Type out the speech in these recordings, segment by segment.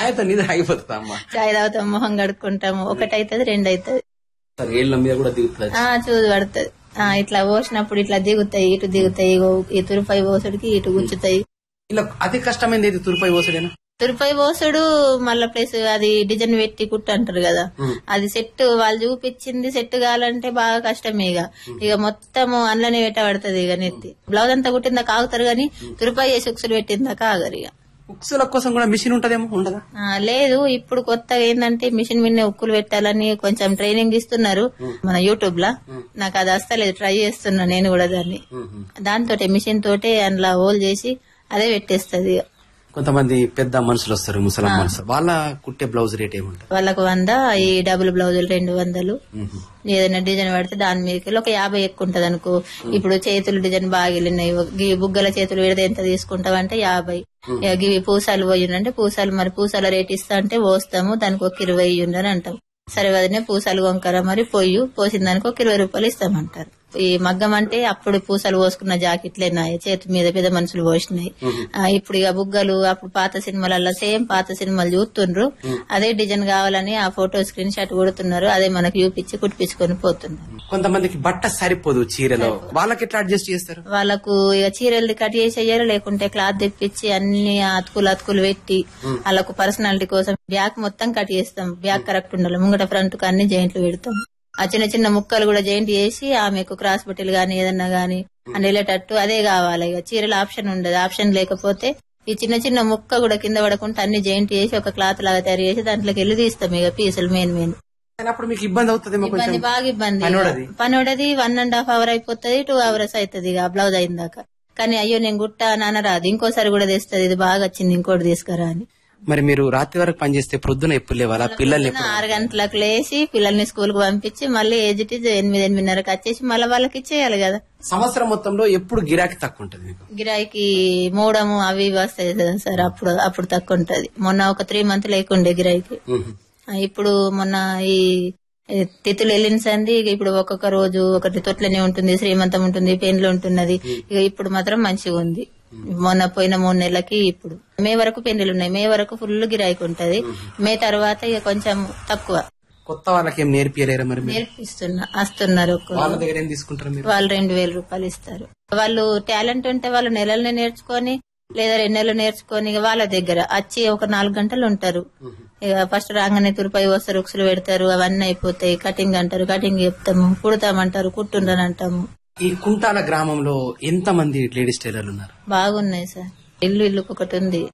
ఛాయ్తో నిద్ర ఆగిపోతుందా అమ్మా చాయ్ తాగుతాం మొహం కడుక్కుంటాము ఒకటి అవుతుంది రెండు అవుతుంది సరే ఏళ్ళ మీద కూడా దిగుతుంది ఆ చూసి పడుతుంది ఆ ఇట్లా పోసినప్పుడు ఇట్లా దిగుతాయి ఇటు దిగుతాయి ఇగో ఈ తురుపై పోసుడికి ఇటు గుచ్చుతాయి ఇలా అతి కష్టమైంది ఏది తురుపై పోసడేనా తురుపై పోసుడు మళ్ళా ప్లస్ అది డిజైన్ పెట్టి కుట్టు అంటారు కదా అది సెట్ వాళ్ళు చూపించింది సెట్ కావాలంటే బాగా కష్టమే ఇక ఇక మొత్తం అందులోనే పెట్టబడుతుంది ఇక నెత్తి బ్లౌజ్ అంతా కుట్టిందా కాగుతారు గాని తురుపై వేసి ఉక్సులు పెట్టిందా కాగరు ఇక ఉక్సుల కోసం కూడా మిషన్ ఉంటదేమో ఉండదా ఆ, లేదు ఇప్పుడు కొత్తగా ఏంటంటే మిషన్ మీద ఉక్కులు పెట్టాలని కొంచెం ట్రైనింగ్ ఇస్తున్నారు మన యూట్యూబ్ లా నాకు అది వస్తలేదు ట్రై చేస్తున్నా నేను కూడా దాన్ని దాంతో మిషన్ తోటే అందులో హోల్ చేసి అదే పెట్టేస్తుంది కొంతమంది పెద్ద మనుషులు వస్తారు ముసలాం మనుషులు వాళ్ళ కుట్టే బ్లౌజ్ రేట్ ఏముంటది వాళ్ళకు వంద ఈ డబుల్ బ్లౌజులు రెండు వందలు ఏదైనా డిజైన్ పడితే దాని మీదకి ఒక యాభై ఎక్కువ ఉంటది అనుకో ఇప్పుడు చేతులు డిజైన్ బాగా వెళ్ళినాయి గివి బుగ్గల చేతులు విడితే ఎంత తీసుకుంటావంటే యాభై ఇక గివి పూసాలు పోయిండంటే పూసాలు మరి పూసాల రేట్ ఇస్తా అంటే పోస్తాము దానికి ఒక ఇరవై ఇయ్యండి అని అంటాం సరే వదినే పూసాలు కొంకరా మరి పొయ్యి పోసిన దానికి ఒక ఇరవై రూపాయలు ఇస్తామంటారు ఈ మగ్గం అంటే అప్పుడు పూసలు పోసుకున్న జాకెట్లే నాయి చేతి మీద పెద్ద మనుషులు పోసినాయి ఆ, ఇప్పుడు ఇక బుగ్గలు అప్పుడు పాత సినిమాలలో సేమ్ పాత సినిమాలు చూస్తుండ్రు అదే డిజైన్ కావాలని ఆ ఫోటో స్క్రీన్ షాట్ కొడుతున్నారు అదే మనకి చూపించి కుట్టించుకొని పోతున్నారు కొంతమందికి బట్ట సరిపోదు చీరలో వాళ్ళకి ఎట్లా అడ్జస్ట్ చేస్తారు వాళ్ళకు ఇక చీరలు కట్ చేసి అయ్యారు లేకుంటే క్లాత్ తెప్పించి అన్ని అతుకులు అతుకులు పెట్టి వాళ్ళకు పర్సనాలిటీ కోసం బ్యాక్ మొత్తం కట్ చేస్తాం బ్యాక్ కరెక్ట్ ఉండాలి ముంగట ఫ్రంట్ కు అన్ని జాయింట్లు పెడతాం ఆ చిన్న చిన్న ముక్కలు కూడా జాయింట్ చేసి ఆమెకు క్రాస్ బట్టలు గాని ఏదన్నా గాని అని వెళ్ళేటట్టు అదే కావాలి ఇక చీరల ఆప్షన్ ఉండదు ఆప్షన్ లేకపోతే ఈ చిన్న చిన్న ముక్క కూడా కింద పడకుండా అన్ని జాయింట్ చేసి ఒక క్లాత్ లాగా తయారు చేసి దాంట్లోకి వెళ్ళి తీస్తాం ఇక పీసులు మెయిన్ మెయిన్ కానీ అప్పుడు మీకు ఇబ్బంది అవుతుందేమో ఇబ్బంది కొంచెం బాగా ఇబ్బంది పనోడది. పనోడది వన్ అండ్ హాఫ్ అవర్ అయిపోతుంది టూ అవర్స్ అవుతుంది ఇక బ్లౌజ్ అయిన కానీ అయ్యో నేను గుట్ట నాన్న రాదు ఇంకోసారి కూడా తెస్తుంది ఇది బాగా వచ్చింది ఇంకోటి తీసుకురా అని మరి మీరు రాత్రి వరకు పనిచేస్తే ప్రొద్దున ఎప్పుడు లేవాలా పిల్లల్ని ఎప్పుడు ఆరు గంటలకు లేచి పిల్లల్ని స్కూల్ కు పంపించి మళ్ళీ ఏజ్ ఇట్ ఈజ్ ఎనిమిది ఎనిమిదిన్నరకు వచ్చేసి మళ్ళీ వాళ్ళకి ఇచ్చేయాలి కదా సంవత్సరం మొత్తంలో ఎప్పుడు గిరాకీ తక్కువ ఉంటుంది మీకు గిరాయికి మూడము అవి ఇవి వస్తాయి కదా సార్ అప్పుడు అప్పుడు తక్కువ ఉంటది మొన్న ఒక త్రీ మంత్ లేకుండే గిరాయికి ఆ, ఇప్పుడు మొన్న ఈ ఈ తిథులు వెళ్ళిన సంది ఇక ఇప్పుడు ఒక్కొక్క రోజు ఒకటి తొట్లనే ఉంటుంది శ్రీమంతం ఉంటుంది పెండ్లు ఉంటున్నది ఇక ఇప్పుడు మాత్రం మంచిగా ఉంది మొన్న పోయిన మూడు నెలలకి ఇప్పుడు మే వరకు పెండ్లు ఉన్నాయి మే వరకు ఫుల్ గిరాయికి ఉంటది మే తర్వాత ఇక కొంచెం తక్కువ కొత్త వాళ్ళకి ఏం నేర్పియలేరా మరి మీరు? నేర్పిస్తున్నా వస్తున్నారు ఒక్కొక్కరు. వాళ్ళ దగ్గర ఏం తీసుకుంటారు మీరు వాళ్ళు రెండు వేల రూపాయలు ఇస్తారు వాళ్ళు టాలెంట్ ఉంటే వాళ్ళు నెలల్ని నేర్చుకొని లేదా రెండు నెలలు నేర్చుకొని ఇక వాళ్ళ దగ్గర వచ్చి ఒక నాలుగు గంటలు ఉంటారు ఇక ఫస్ట్ రాగానే తురిపై వస్తారు ఉక్సులు పెడతారు అవన్నీ అయిపోతాయి కటింగ్ అంటారు కటింగ్ చెప్తాము కుడతామంటారు కుట్టుండని అంటాము ఈ కుంటాల గ్రామంలో ఎంత మంది లేడీస్ టైలర్లు ఉన్నారు బాగున్నాయి సార్ ఇల్లు ఇల్లు ఒకటి ఉంది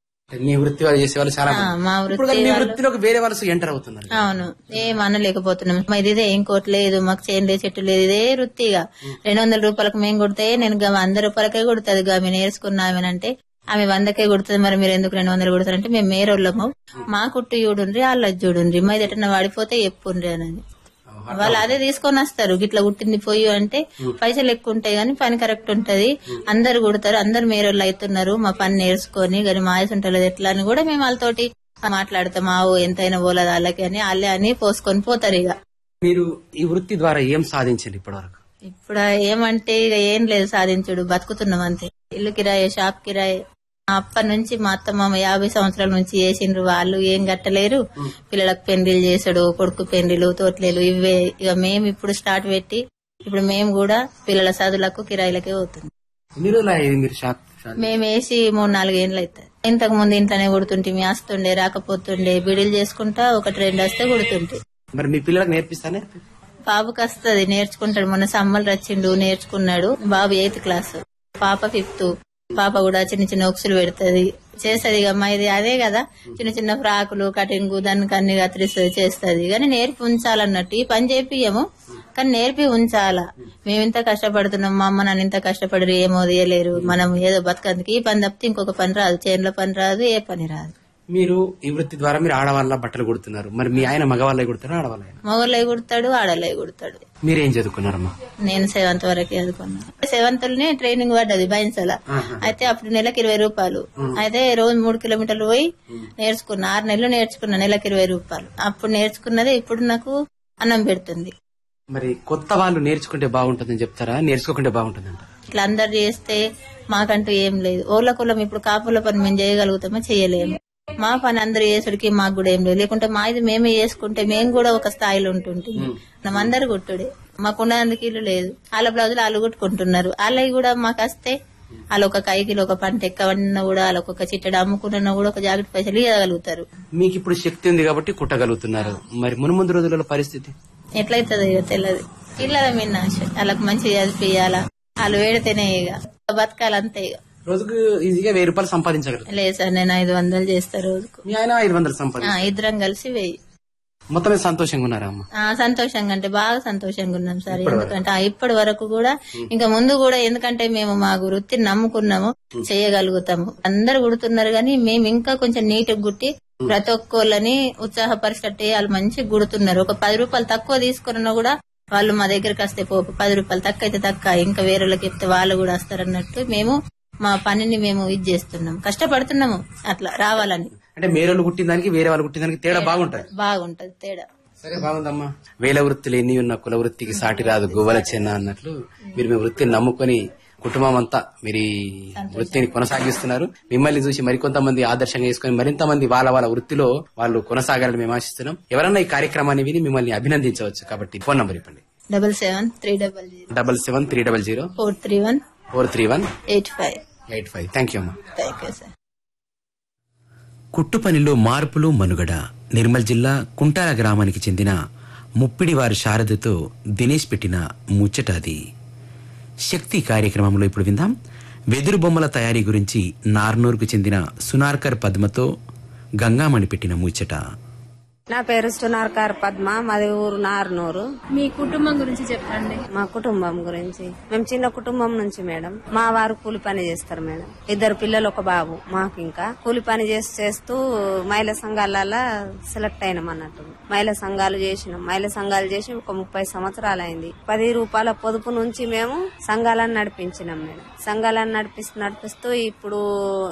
మీ వృత్తి వాళ్ళు చేసే వాళ్ళు చాలా ఆ, మంది. మా ఇప్పుడు వృత్తి కానీ మీ వాళ్ళు- వృత్తిలోకి వేరే వాళ్ళు ఎంటర్ అవుతున్నారు అవును ఏం అనలేకపోతున్నాం మా ఇదే ఇంకోటి లేదు మాకు చేను లేదు చెట్టు లేదు ఇదే వృత్తిగా రెండు వందల రూపాయలకు మేము కొడితే నేను గా వంద రూపాయలకే కొడుతుంది ఆమె నేర్చుకున్న ఆమెనంటే ఆమె వందకే కొడుతుంది మరి మీరు ఎందుకు రెండు వందలు కొడతారంటే మేము మేరోళ్ళము మా కుట్టు చూడుండ్రి వాళ్ళ చూడుండ్రి మా ఎటన్నా వాడిపోతే చెప్పుండ్రి అని వాళ్ళు అదే తీసుకొని వస్తారు గిట్లా కుట్టింది పోయి అంటే పైసలు ఎక్కువ ఉంటాయి కానీ పని కరెక్ట్ ఉంటది అందరు కుడతారు అందరు మేరోళ్ళు అవుతున్నారు మా పని నేర్చుకొని కానీ మాయస్ ఉంటలేదు ఎట్లా అని కూడా మేము వాళ్ళతోటి మాట్లాడతాం ఆవు ఎంతైనా పోలేదు వాళ్ళకి అని వాళ్ళే అని పోసుకొని పోతారు ఇక మీరు ఈ వృత్తి ద్వారా ఏం సాధించారు ఇప్పటివరకు ఇప్పుడు ఏమంటే ఇక ఏం లేదు సాధించుడు బతుకుతున్నాం అంతే ఇల్లు కిరాయి షాప్ కిరాయి అప్పటి నుంచి మా అత్త మామ యాభై సంవత్సరాల నుంచి చేసిండ్రు వాళ్ళు ఏం కట్టలేరు పిల్లలకు పెండ్లిలు చేసాడు కొడుకు పెండ్లిలు తోటలేలు ఇవే ఇక మేము ఇప్పుడు స్టార్ట్ పెట్టి ఇప్పుడు మేము కూడా పిల్లల చదువులకు కిరాయిలకే పోతుంది ఎన్ని రోజులు అయ్యేది మీరు షాప్ షాప్? మేము వేసి మూడు నాలుగేళ్ళు అవుతుంది ఇంతకు ముందు ఇంట్లోనే కుడుతుంటే మీ వస్తుండే రాకపోతుండే బిడిలు చేసుకుంటా ఒకటి రెండు వస్తే కుడుతుంటే మరి మీ పిల్లలకు నేర్పిస్తానే బాబుకి వస్తుంది నేర్చుకుంటాడు మొన్న సమ్మలు వచ్చిండు నేర్చుకున్నాడు బాబు ఎయిత్ క్లాస్ పాప ఫిఫ్త్ పాప కూడా చిన్న చిన్న ఒక్సులు పెడుతుంది చేస్తుంది ఇక అమ్మ ఇది అదే కదా చిన్న చిన్న ఫ్రాకులు కటింగ్ దానికి అన్ని కత్తిరిస్తుంది చేస్తుంది కానీ నేర్పి ఉంచాలన్నట్టు ఈ పని చేపియము కానీ నేర్పి ఉంచాలా మేము ఇంత కష్టపడుతున్నాం మా అమ్మ నన్ను ఇంత కష్టపడరు ఏమో తీయలేరు మనం ఏదో బతకందుకు ఈ పని తప్పితే ఇంకొక పని రాదు చేనుల పని రాదు ఏ పని రాదు మీరు ఈ వృత్తి ద్వారా మీరు ఆడవాళ్ళ బట్టలు కుడుతున్నారు మరి మీ ఆయన మగవాళ్ళే కుడతారు ఆడవాళ్ళ మొగలై కుడతాడు ఆడలై కుడతాడు మీరేం చదువుకున్నారమ్మా నేను సెవెంత్ వరకు చదువుకున్నాను సెవెంత్ లోనే ట్రైనింగ్ పడ్డది బైన్సల అయితే అప్పుడు నెలకి ఇరవై రూపాయలు అయితే రోజు మూడు కిలోమీటర్లు పోయి నేర్చుకున్నా ఆరు నెలలు నేర్చుకున్నా నెలకి ఇరవై రూపాయలు అప్పుడు నేర్చుకున్నది ఇప్పుడు నాకు అన్నం పెడుతుంది మరి కొత్త వాళ్ళు నేర్చుకుంటే బాగుంటుందని చెప్తారా నేర్చుకోకుంటే బాగుంటుందంట ఇట్లా అందరు చేస్తే మాకంటూ ఏం లేదు ఓళ్ళ కులం ఇప్పుడు కాపుల పని మేము చేయగలుగుతామో చేయలేము మా పని అందరు చేసుడికి మాకు కూడా ఏం లేదు లేకుంటే మా ఇది మేమే చేసుకుంటే మేము కూడా ఒక స్థాయిలో ఉంటుంటే మనం అందరు కుట్టుడే మాకు ఉన్నందుకు ఇల్లు లేదు వాళ్ళ బ్లౌజులు వాళ్ళు కుట్టుకుంటున్నారు వాళ్ళవి కూడా మాకు వస్తే వాళ్ళు ఒక కైకిలో ఒక పంట ఎక్కవన్నా కూడా వాళ్ళకి ఒక చిట్టడు అమ్ముకున్నా కూడా ఒక జాకెట్ పైసలు ఇవ్వగలుగుతారు మీకు ఇప్పుడు శక్తి ఉంది కాబట్టి కుట్టగలుగుతున్నారు మరి మునుముందు రోజులలో పరిస్థితి ఎట్లయితుందో ఇక తెలియదు పిల్లల మీద ఆశ వాళ్ళకి మంచిగా చదివియాలా వాళ్ళు వేడితేనే ఇక బతకాలంతే ఇక రోజుకు ఈజీగా వెయ్యి రూపాయలు సంపాదించగలరు లేదు సార్ నేను ఐదు వందలు చేస్తా రోజుకు మీ ఆయన ఐదు వందలు ఆ, సంపాదించారు ఇద్దరం కలిసి వెయ్యి మొత్తం మీద సంతోషంగా ఉన్నారా అమ్మ ఆ, సంతోషంగా అంటే బాగా సంతోషంగా ఉన్నాం సార్ ఎందుకంటే ఆ, ఇప్పటి వరకు కూడా ఇంకా ముందు కూడా ఎందుకంటే మేము మా వృత్తిని నమ్ముకున్నాము చేయగలుగుతాము అందరు కుడుతున్నారు కానీ మేము ఇంకా కొంచెం నీట్ గుట్టి ప్రతి ఒక్కళ్ళని ఉత్సాహపరిచేటట్టు వాళ్ళు మంచిగా గుడుతున్నారు ఒక పది రూపాయలు తక్కువ తీసుకున్నా కూడా వాళ్ళు మా దగ్గరికి వస్తే పో పది రూపాయలు తక్కువ అయితే తక్కువ ఇంకా వేరే వాళ్ళకి చెప్తే వాళ్ళు కూడా వస్తారన్నట్టు మేము మా పనిని మేము ఇది చేస్తున్నాం కష్టపడుతున్నాము అట్లా రావాలని అంటే మేరోళ్ళు కుట్టిన దానికి వేరే వాళ్ళు కుట్టిన దానికి తేడా బాగుంటది బాగుంటది తేడా సరే బాగుందమ్మా వేల వృత్తులు ఎన్ని ఉన్న కుల వృత్తికి సాటి రాదు గువ్వల చెన్న అన్నట్లు మీరు మీ వృత్తిని నమ్ముకొని కుటుంబం అంతా మీరు ఈ వృత్తిని కొనసాగిస్తున్నారు మిమ్మల్ని చూసి మరికొంతమంది ఆదర్శంగా చేసుకుని మరింత మంది వాళ్ళ వాళ్ళ వృత్తిలో వాళ్ళు కొనసాగాలని మేము ఆశిస్తున్నాం ఎవరన్నా ఈ కార్యక్రమాన్ని విని మిమ్మల్ని అభినందించవచ్చు కాబట్టి ఫోన్ నంబర్ ఇవ్వండి double seven three double zero double seven three double zero four three one four three one eight five eight five thank you అమ్మా థ్యాంక్ యూ సార్ కుట్టు పనిలో మార్పులు మనుగడ నిర్మల్ జిల్లా కుంటాల గ్రామానికి చెందిన ముప్పిడివారి శారదతో దినేష్ పెట్టిన ముచ్చట అది శక్తి కార్యక్రమంలో ఇప్పుడు విందాం వెదురు బొమ్మల తయారీ గురించి నార్నూర్కు చెందిన సునార్కర్ పద్మతో గంగామణి పెట్టిన ముచ్చట నా పేరు సునార్కార్ పద్మ మాది ఊరు నార్నూరు మీ కుటుంబం గురించి చెప్పండి మా కుటుంబం గురించి మేము చిన్న కుటుంబం నుంచి మేడం మా వారు కూలి పని చేస్తారు మేడం ఇద్దరు పిల్లలు ఒక బాబు మాకు ఇంకా కూలి పని చేసి చేస్తూ మహిళా సంఘాలలో సెలెక్ట్ అయినాం అన్నట్టు మహిళా సంఘాలు చేసినాం మహిళా సంఘాలు చేసి ఒక ముప్పై సంవత్సరాలు అయింది పది రూపాయల పొదుపు నుంచి మేము సంఘాలను నడిపించినాం మేడం సంఘాలను నడిపిస్తూ నడిపిస్తూ ఇప్పుడు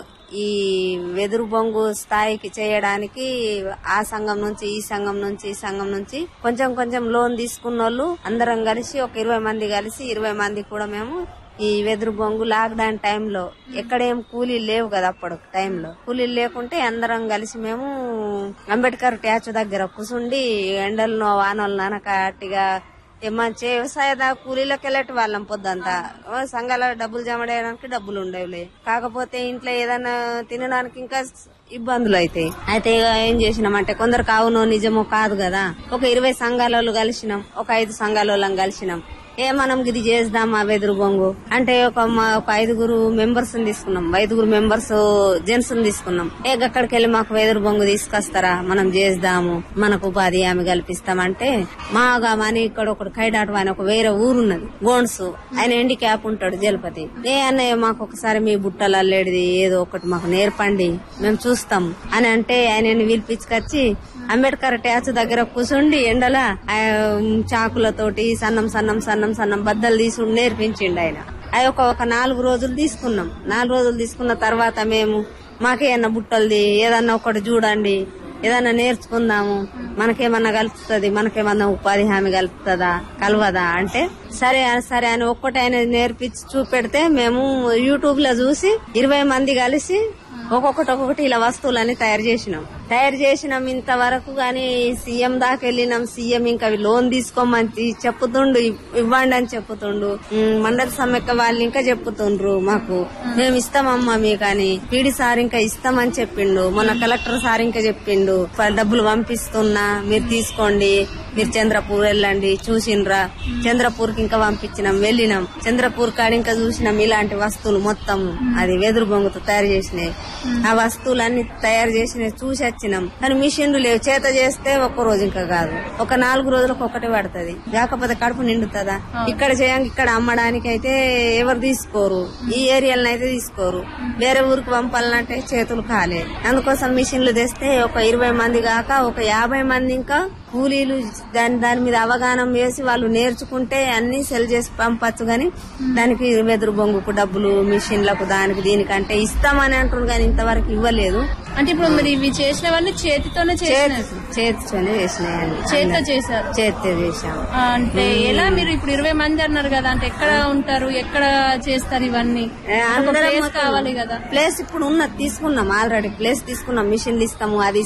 ఈ వెదురు బొంగు స్థాయికి చేయడానికి ఆ సంఘం నుంచి ఈ సంఘం నుంచి ఈ సంఘం నుంచి కొంచెం కొంచెం లోన్ తీసుకున్న వాళ్ళు అందరం కలిసి ఒక ఇరవై మంది కలిసి ఇరవై మంది కూడా మేము ఈ వెదురు బొంగు లాక్డౌన్ టైంలో ఎక్కడేం కూలీలు లేవు కదా అప్పుడు టైంలో కూలీలు లేకుంటే అందరం కలిసి మేము అంబేద్కర్ ట్యాచ్ దగ్గర కూసుండి ఎండలను వానలు ననకటిగా మంచి వ్యవసాయ దా- కూలీలకు వెళ్ళేటి వాళ్ళం పొద్దంతా ఓ సంఘాల డబ్బులు జమ చేయడానికి డబ్బులు ఉండేవిలే కాకపోతే ఇంట్లో ఏదైనా తినడానికి ఇంకా ఇబ్బందులు అవుతాయి అయితే ఇక ఏం చేసినామంటే కొందరు కావునో నిజమో కాదు కదా ఒక ఇరవై సంఘాల వాళ్ళు కలిసినాం ఒక ఐదు సంఘాల వాళ్ళం కలిసినాం ఏ మనం ఇది చేద్దామా వెదురు బొంగు అంటే ఒక మా- ఒక ఐదుగురు మెంబర్స్ తీసుకున్నాం ఐదుగురు మెంబర్స్ జెంట్స్ తీసుకున్నాం ఏ అక్కడికి వెళ్ళి మాకు వెదురు బొంగు తీసుకొస్తారా మనం చేద్దాము మనకు ఉపాధి హామీ కల్పిస్తామంటే మాగా అని ఇక్కడ ఒకటి కైడాటు అని ఒక వేరే ఊరున్నది గోండ్స్ ఆయన ఎండి క్యాప్ ఉంటాడు జలపతి ఏ అన్నయ్య మాకు ఒకసారి మీ బుట్టలు అల్లేడిది ఏదో ఒకటి మాకు నేర్పండి మేము చూస్తాం అని అంటే ఆయనని పిలిపించుకొచ్చి అంబేద్కర్ ట్యాచ్ దగ్గర కూర్చుండి ఎండల ఆ, చాకులతోటి సన్నం సన్నం సన్నం సన్నం బద్దలు తీసి నేర్పించిండు ఆయన అవి ఒక ఒక నాలుగు రోజులు తీసుకున్నాం నాలుగు రోజులు తీసుకున్న తర్వాత మేము మాకేమన్నా బుట్టలది ఏదన్నా ఒకటి చూడండి ఏదన్నా నేర్చుకుందాము మనకేమన్నా కలుపుతుంది మనకేమన్నా ఉపాధి హామీ కలుపుతుందా కలవదా అంటే సరే సరే అని ఒక్కటి ఆయన నేర్పించి చూపెడితే మేము యూట్యూబ్ లో చూసి ఇరవై మంది కలిసి ఒక్కొక్కటి ఒక్కొక్కటి ఇలా వస్తువులన్నీ తయారు చేసినాం తయారు చేసినాం ఇంతవరకు గాని సీఎం దాకా వెళ్ళినాం సీఎం ఇంకా అవి లోన్ తీసుకోమని తీ- చెప్పుతుండు ఇవ్- ఇవ్వండి అని చెప్పుతుండు ఉమ్, మండల సమ్మెక్క వాళ్ళు ఇంకా చెప్పుతుండ్రు మాకు మేము ఇస్తామమ్మా మీకు అని పీడి సార్ ఇంకా ఇస్తామని చెప్పిండు మొన్న కలెక్టర్ సార్ ఇంకా చెప్పిండు ప- డబ్బులు పంపిస్తున్నా మీరు తీసుకోండి మీరు చంద్రపూర్ వెళ్ళండి చూసిండ్రా చంద్రపూర్ కి ఇంకా పంపించినాం వెళ్ళినాం చంద్రపూర్ కాడ ఇంకా చూసినాం ఇలాంటి వస్తువులు మొత్తం అది వెదురు బొంగుతో తయారు చేసినాయి ఆ వస్తువులన్నీ తయారు చేసినవి చూసి వచ్చినాం కానీ మిషన్లు లేవు చేత చేస్తే ఒక్క రోజు ఇంకా కాదు ఒక నాలుగు రోజులకు ఒకటి పడుతుంది కాకపోతే కడుపు నిండుతుందా ఇక్కడ చేయంగా ఇక్కడ అమ్మడానికి అయితే ఎవరు తీసుకోరు ఈ ఏరియాలను అయితే తీసుకోరు వేరే ఊరికి పంపాలంటే చేతులు కాలే అందుకోసం మిషన్లు తెస్తే ఒక ఇరవై మంది కాక ఒక యాభై మంది ఇంకా కూలీలు దాని దాని మీద అవగాహన వేసి వాళ్ళు నేర్చుకుంటే అన్ని సెల్ చేసి పంపచ్చు గాని దానికి వెదురు బొంగుకు డబ్బులు మిషన్లకు దానికి దీనికంటే ఇస్తామని అంటున్నారు కానీ ఇంతవరకు ఇవ్వలేదు అంటే ఇప్పుడు మరి ఇవి చేసినవన్నీ చేతితోనే చేసినారు చేతితోనే చేసినాయండి చేతితో చేశారు చేతితో చేసాము ఆ, అంటే ఎలా మీరు ఇప్పుడు ఇరవై మంది అన్నారు కదా అంటే ఎక్కడ ఉంటారు ఎక్కడ చేస్తారు ఇవన్నీ ఏ, ఒక అందరం place మొత్తం కావాలి కదా ప్లేస్ ఇప్పుడు ఉన్నది తీసుకున్నాం ఆల్రెడీ ప్లేస్ తీసుకున్నాం మిషన్లు ఇస్తాము అది